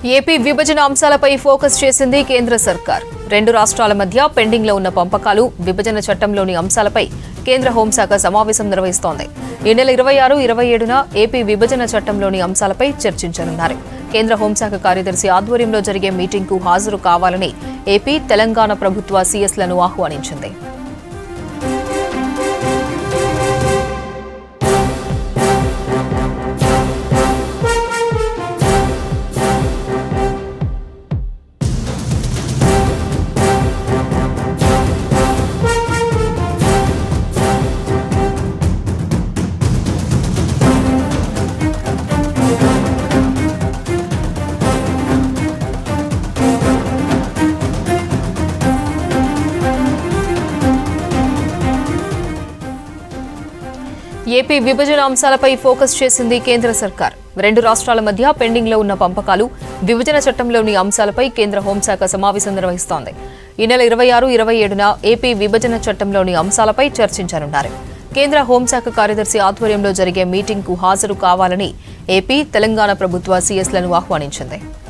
AP విభజన అంశాలపై focus చేసింది కేంద్ర సర్కార్ రెండు రాష్ట్రాల మధ్య పెండింగ్ లో ఉన్న పంపకాలు విభజన చట్టంలోని అంశాలపై కేంద్ర హోంశాఖ సమావేశం నిర్వహిస్తోంది ఈ నెల ఇరవై ఆరు ఇరవై ఏడున ఏపీ విభజన చట్టంలోని అంశాలపై చర్చించనున్నారు కేంద్ర హోంశాఖ కార్యదర్శి ఆధ్వర్యంలో జరిగే మీటింగ్కు హాజరు కావాలని ఏపీ తెలంగాణ ప్రభుత్వ సీఎస్లను ఆహ్వానించింది ఏపీ విభజన అంశాలపై ఫోకస్ చేసింది కేంద్ర సర్కార్ రెండు రాష్ట్రాల మధ్య పెండింగ్ లో ఉన్న పంపకాలు విభజన చట్టంలోని అంశాలపై కేంద్ర హోంశాఖ సమావేశం నిర్వహిస్తోంది ఈ నెల ఇరవై ఆరు ఇరవై ఏడున ఏపీ విభజన చట్టంలోని అంశాలపై చర్చించనున్నారు కేంద్ర హోంశాఖ కార్యదర్శి ఆధ్వర్యంలో జరిగే మీటింగ్కు హాజరు కావాలని ఏపీ తెలంగాణ ప్రభుత్వ సీఎస్లను ఆహ్వానించింది